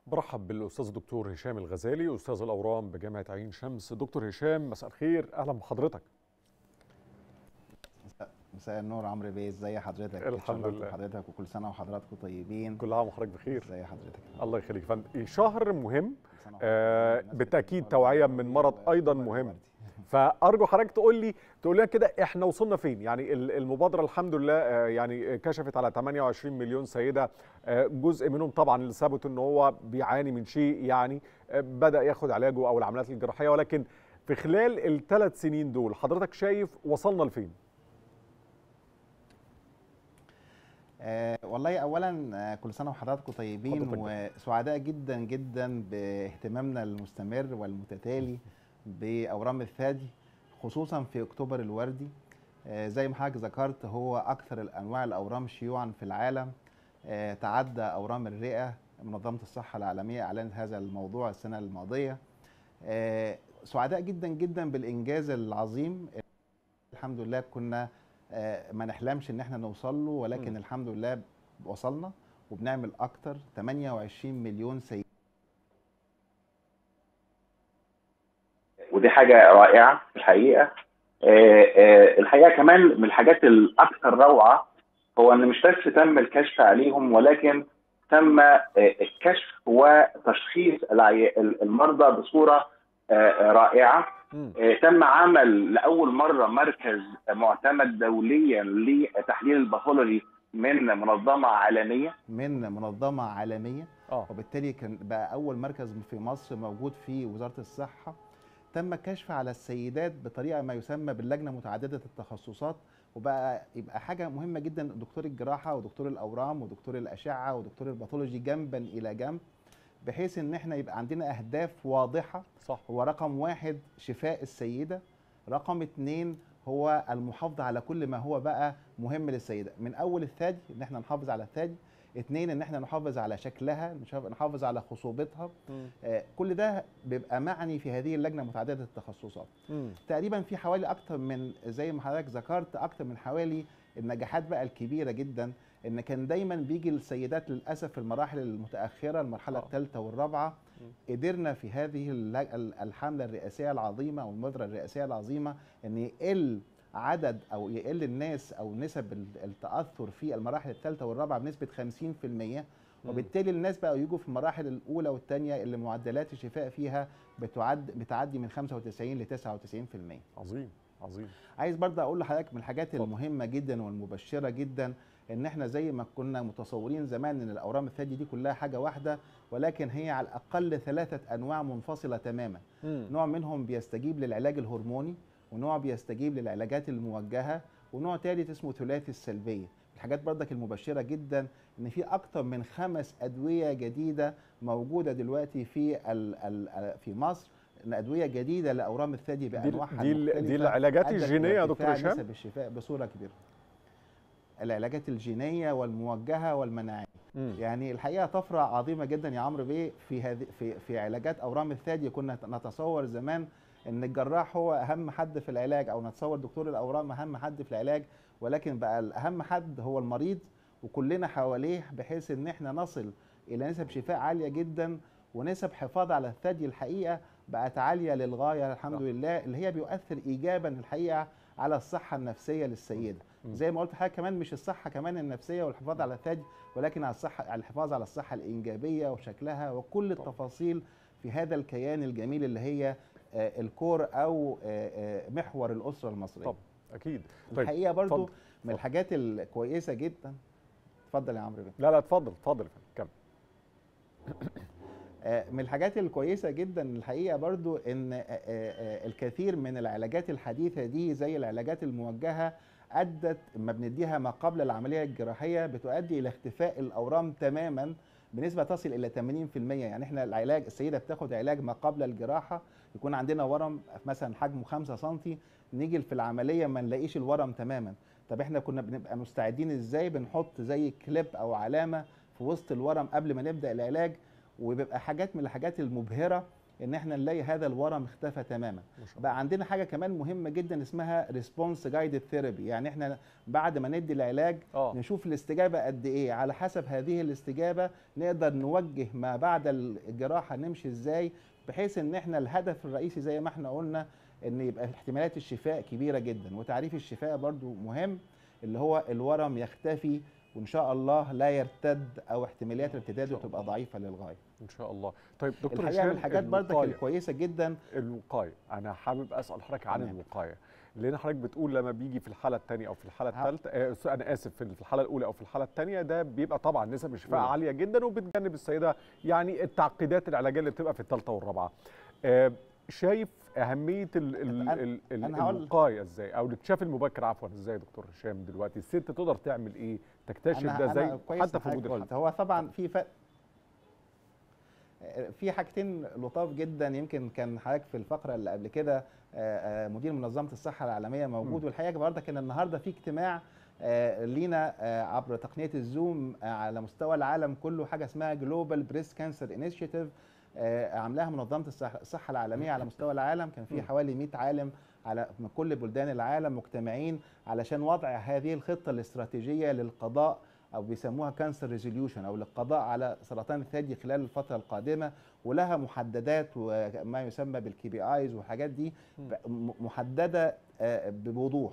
برحب بالاستاذ الدكتور هشام الغزالي استاذ الاورام بجامعه عين شمس دكتور هشام مساء الخير اهلا بحضرتك مساء النور عمرو بيه ازي حضرتك الحمد اتشرفت لله. بحضرتك وكل سنه وحضراتكم طيبين كل عام وحضرتك بخير ازي حضرتك الله يخليك يا فندم شهر مهم كل سنة آه، وحضرتك طيبين. بالتأكيد الناس توعية بتتفرج من مرض و- أيضاً وبرد مهم. وردي. فارجو حضرتك تقول لي تقول لنا كده احنا وصلنا فين يعني ال- المبادره الحمد لله آه، يعني كشفت على 28 مليون سيده آه، جزء منهم طبعا اللي ثبت ان هو بيعاني من شيء يعني آه، بدا ياخد علاجه او العمليات الجراحيه ولكن في خلال الثلاث سنين دول حضرتك شايف وصلنا لفين آه والله اولا آه كل سنه وحضراتكم طيبين حضرتك وسعداء جدا جدا باهتمامنا المستمر والمتتالي باورام الثدي خصوصا في اكتوبر الوردي آه زي ما حضرتك ذكرت هو اكثر الانواع الاورام شيوعا في العالم آه تعدى اورام الرئه منظمه الصحه العالميه اعلنت هذا الموضوع السنه الماضيه آه سعداء جدا جدا بالانجاز العظيم الحمد لله كنا آه، ما نحلمش ان احنا نوصل له ولكن مم. الحمد لله وصلنا وبنعمل اكتر 28 مليون سيد ودي حاجه رائعه في الحقيقه آه، آه، الحقيقه كمان من الحاجات الاكثر روعه هو ان مش بس تم الكشف عليهم ولكن تم آه، الكشف وتشخيص العي- المرضى بصوره آه، رائعه مم. آه، تم عمل لاول مره مركز معتمد دوليا لتحليل الباثولوجي من منظمه عالميه من منظمه عالميه اه وبالتالي كان بقى اول مركز في مصر موجود في وزاره الصحه تم الكشف على السيدات بطريقه ما يسمى باللجنه متعدده التخصصات وبقى يبقى حاجه مهمه جدا دكتور الجراحه ودكتور الاورام ودكتور الاشعه ودكتور الباثولوجي جنبا الى جنب بحيث ان احنا يبقى عندنا اهداف واضحه صح هو رقم واحد شفاء السيدة رقم اتنين هو المحافظة على كل ما هو بقى مهم للسيدة من أول الثدي إن احنا نحافظ على الثدي اتنين إن احنا نحافظ على شكلها نشاف- نحافظ على خصوبتها مم. آه كل ده بيبقى معني في هذه اللجنة متعددة التخصصات مم. تقريبا في حوالي أكتر من زي ما حضرتك ذكرت أكتر من حوالي النجاحات بقى الكبيرة جدا إن كان دايما بيجي السيدات للأسف في المراحل المتأخرة المرحلة آه. الثالثة والرابعة قدرنا في هذه اللج- ال- الحملة الرئاسية العظيمة أو المبادرة الرئاسية العظيمة أن يقل عدد أو يقل الناس أو نسب ال- التأثر في المراحل الثالثة والرابعة بنسبة 50% وبالتالي الناس بقوا يجوا في المراحل الأولى والثانية اللي معدلات الشفاء فيها بتعد بتعدي من 95 ل 99% عظيم عظيم عايز برضه اقول لحضرتك من الحاجات اتفضل. المهمه جدا والمبشره جدا ان احنا زي ما كنا متصورين زمان ان الاورام الثدي دي كلها حاجه واحده ولكن هي على الاقل ثلاثه انواع منفصله تماما مم. نوع منهم بيستجيب للعلاج الهرموني ونوع بيستجيب للعلاجات الموجهه ونوع ثالث اسمه ثلاثي السلبيه الحاجات برضك المبشره جدا ان في اكتر من خمس ادويه جديده موجوده دلوقتي في ال ال في مصر إن ادويه جديده لاورام الثدي دي بانواعها دي, ال- دي المختلفة العلاجات أدت الجينيه يا إلى دكتور ارتفاع هشام نسب الشفاء بصوره كبيره العلاجات الجينيه والموجهه والمناعيه مم. يعني الحقيقه طفره عظيمه جدا يا عمرو بيه في هذه في في علاجات اورام الثدي كنا نتصور زمان ان الجراح هو اهم حد في العلاج او نتصور دكتور الاورام اهم حد في العلاج ولكن بقى الاهم حد هو المريض وكلنا حواليه بحيث ان احنا نصل الى نسب شفاء عاليه جدا ونسب حفاظ على الثدي الحقيقه بقت عاليه للغايه الحمد صح. لله اللي هي بيؤثر ايجابا الحقيقه على الصحه النفسيه للسيده مم. زي ما قلت حاجه كمان مش الصحه كمان النفسيه والحفاظ على الثدي ولكن على الصحه على الحفاظ على الصحه الانجابيه وشكلها وكل التفاصيل في هذا الكيان الجميل اللي هي آه، الكور او آه، آه، محور الاسره المصريه طب اكيد طيب الحقيقه برضو اتفضل، من اتفضل. الحاجات الكويسه جدا اتفضل يا عمرو بيه لا لا اتفضل اتفضل يا فندم كمل آه، من الحاجات الكويسة جدا الحقيقة برضو ان آه، آه، الكثير من العلاجات الحديثة دي زي العلاجات الموجهة أدت ما بنديها ما قبل العملية الجراحية بتؤدي إلى اختفاء الأورام تماما بنسبة تصل إلى 80% يعني احنا العلاج السيدة بتاخد علاج ما قبل الجراحة يكون عندنا ورم مثلا حجمه 5 سم نيجي في العملية ما نلاقيش الورم تماما طب احنا كنا بنبقى مستعدين ازاي بنحط زي كليب او علامة في وسط الورم قبل ما نبدأ العلاج وبيبقى حاجات من الحاجات المبهره ان احنا نلاقي هذا الورم اختفى تماما ما شاء الله. بقى عندنا حاجه كمان مهمه جدا اسمها ريسبونس جايدد ثيرابي يعني احنا بعد ما ندي العلاج اه نشوف الاستجابه قد ايه على حسب هذه الاستجابه نقدر نوجه ما بعد الجراحه نمشي ازاي بحيث ان احنا الهدف الرئيسي زي ما احنا قلنا ان يبقى احتمالات الشفاء كبيره جدا وتعريف الشفاء برضو مهم اللي هو الورم يختفي وان شاء الله لا يرتد او احتماليات ارتداده شاء تبقى الله. ضعيفه للغايه ان شاء الله طيب دكتور الحقيقه من هشام الحاجات برضك الوقاية. الكويسه جدا الوقايه انا حابب اسال حضرتك عن تمام. الوقايه لان حضرتك بتقول لما بيجي في الحاله الثانيه او في الحاله ها. الثالثه آه انا اسف في الحاله الاولى او في الحاله الثانيه ده بيبقى طبعا نسب الشفاء أولى. عاليه جدا وبتجنب السيده يعني التعقيدات العلاجيه اللي بتبقى في الثالثه والرابعه آه شايف اهميه ال ال أنا- ال ال أنا هقول- الوقايه ازاي او الاكتشاف المبكر عفوا ازاي يا دكتور هشام دلوقتي الست تقدر تعمل ايه تكتشف أنا- ده أنا ازاي كويس حتى إن في وجود حضرتك الحالة قلت. هو طبعا في فرق في حاجتين لطاف جدا يمكن كان حضرتك في الفقره اللي قبل كده آه، آه، مدير منظمه الصحه العالميه موجود والحقيقه برضك ان النهارده في اجتماع آه، لينا آه، عبر تقنيه الزوم آه، على مستوى العالم كله حاجه اسمها جلوبال بريست كانسر انيشيتيف عاملاها منظمه الصح- الصحه العالميه على مستوى العالم كان في مم. حوالي 100 عالم على من كل بلدان العالم مجتمعين علشان وضع هذه الخطه الاستراتيجيه للقضاء او بيسموها كانسر ريزوليوشن او للقضاء على سرطان الثدي خلال الفتره القادمه ولها محددات وما يسمى بالكي بي ايز والحاجات دي مم. م- محدده آه، بوضوح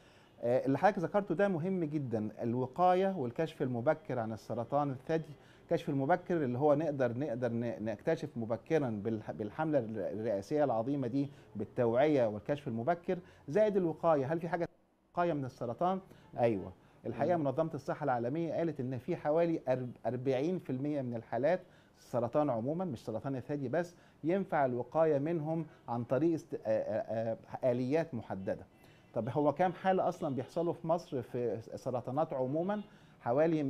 آه، اللي حضرتك ذكرته ده مهم جدا الوقايه والكشف المبكر عن السرطان الثدي الكشف المبكر اللي هو نقدر نقدر ن- نكتشف مبكرا بالح- بالحمله الرئاسيه العظيمه دي بالتوعيه والكشف المبكر زائد الوقايه هل في حاجه وقايه من السرطان ايوه الحقيقه مم. منظمه الصحه العالميه قالت ان في حوالي أرب- 40% من الحالات السرطان عموما مش سرطان الثدي بس ينفع الوقايه منهم عن طريق است... آ- آ- آ- اليات محدده طب هو كام حاله اصلا بيحصلوا في مصر في سرطانات عموما حوالي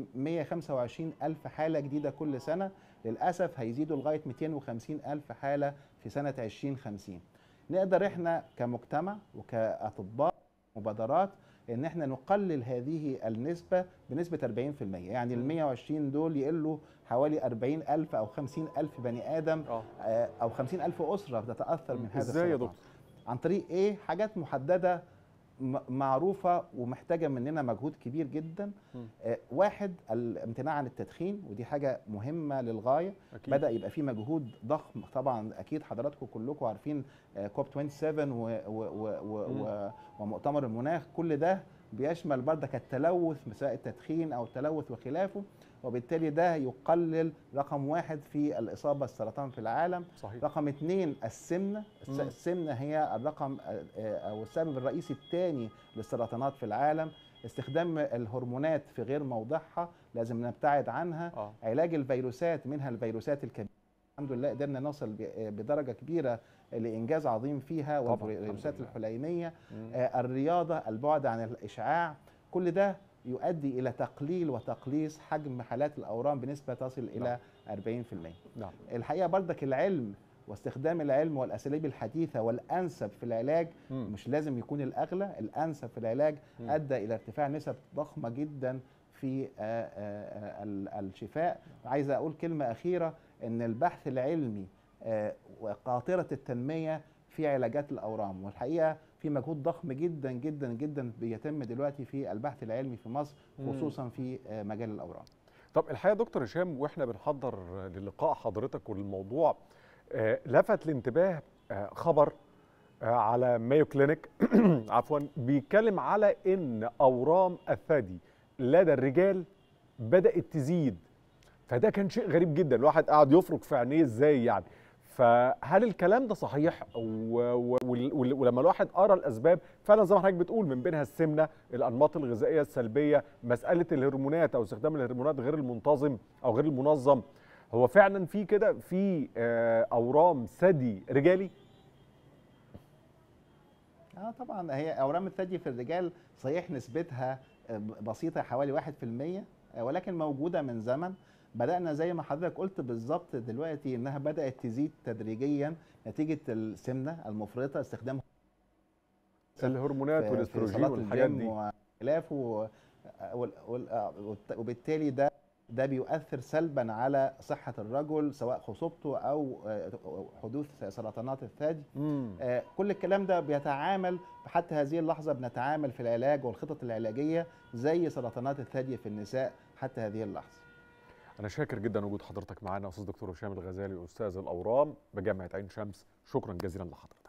125 ألف حالة جديدة كل سنة للأسف هيزيدوا لغاية 250 ألف حالة في سنة 2050 نقدر إحنا كمجتمع وكأطباء مبادرات ان احنا نقلل هذه النسبة بنسبة 40% يعني ال 120 دول يقلوا حوالي 40 ألف أو 50 ألف بني آدم اه آه، أو 50 ألف أسرة تتأثر من هذا ازاي يا السرطان. دكتور عن طريق ايه حاجات محدده م- معروفه ومحتاجه مننا مجهود كبير جدا مم. آه واحد الامتناع عن التدخين ودي حاجه مهمه للغايه اكيد بدا يبقى في مجهود ضخم طبعا اكيد حضراتكم كلكم عارفين آه، كوب 27 و و و و و ومؤتمر المناخ كل ده بيشمل بردك التلوث سواء التدخين او التلوث وخلافه وبالتالي ده يقلل رقم واحد في الاصابه بالسرطان في العالم صحيح رقم اثنين السمنه الس- مم. السمنه هي الرقم آه، آه، او السبب الرئيسي الثاني للسرطانات في العالم استخدام الهرمونات في غير موضعها لازم نبتعد عنها اه علاج الفيروسات منها الفيروسات الكبيره الحمد لله قدرنا نوصل ب- آه، بدرجه كبيره لانجاز عظيم فيها طبعاً، والفيروسات الحمد لله. الحليميه مم. آه، الرياضه البعد عن الاشعاع كل ده يؤدي الى تقليل وتقليص حجم حالات الاورام بنسبه تصل الى 40% نعم الحقيقه بردك العلم واستخدام العلم والاساليب الحديثه والانسب في العلاج مم. مش لازم يكون الاغلى الانسب في العلاج مم. ادى الى ارتفاع نسب ضخمه جدا في آه، آه، آه، ال- الشفاء عايز اقول كلمه اخيره ان البحث العلمي آه، وقاطره التنميه في علاجات الاورام والحقيقه في مجهود ضخم جدا جدا جدا بيتم دلوقتي في البحث العلمي في مصر مم. خصوصا في آه، مجال الاورام طب الحقيقه يا دكتور هشام واحنا بنحضر للقاء حضرتك والموضوع آه، لفت الانتباه آه، خبر آه، على مايو كلينيك عفوا بيتكلم على ان اورام الثدي لدى الرجال بدات تزيد فده كان شيء غريب جدا الواحد قاعد يفرك في عينيه ازاي يعني فهل الكلام ده صحيح و... و... وال- وال- ولما الواحد قرا الاسباب فعلا زي ما حضرتك بتقول من بينها السمنه الانماط الغذائيه السلبيه مساله الهرمونات او استخدام الهرمونات غير المنتظم او غير المنظم هو فعلا في كده في آه، اورام ثدي رجالي اه طبعا هي اورام الثدي في الرجال صحيح نسبتها آه، بسيطه حوالي 1% آه، ولكن موجوده من زمن بدانا زي ما حضرتك قلت بالظبط دلوقتي انها بدات تزيد تدريجيا نتيجه السمنه المفرطه استخدام الهرمونات في- في والاستروجين صالات والحاجات الجيم دي وخلافه و- وال- وال- آه، والت- وبالتالي ده ده بيؤثر سلبا على صحه الرجل سواء خصوبته او آه، حدوث سرطانات الثدي مم. آه، كل الكلام ده بيتعامل حتى هذه اللحظه بنتعامل في العلاج والخطط العلاجيه زي سرطانات الثدي في النساء حتى هذه اللحظه انا شاكر جدا وجود حضرتك معانا استاذ دكتور هشام الغزالي استاذ الاورام بجامعه عين شمس شكرا جزيلا لحضرتك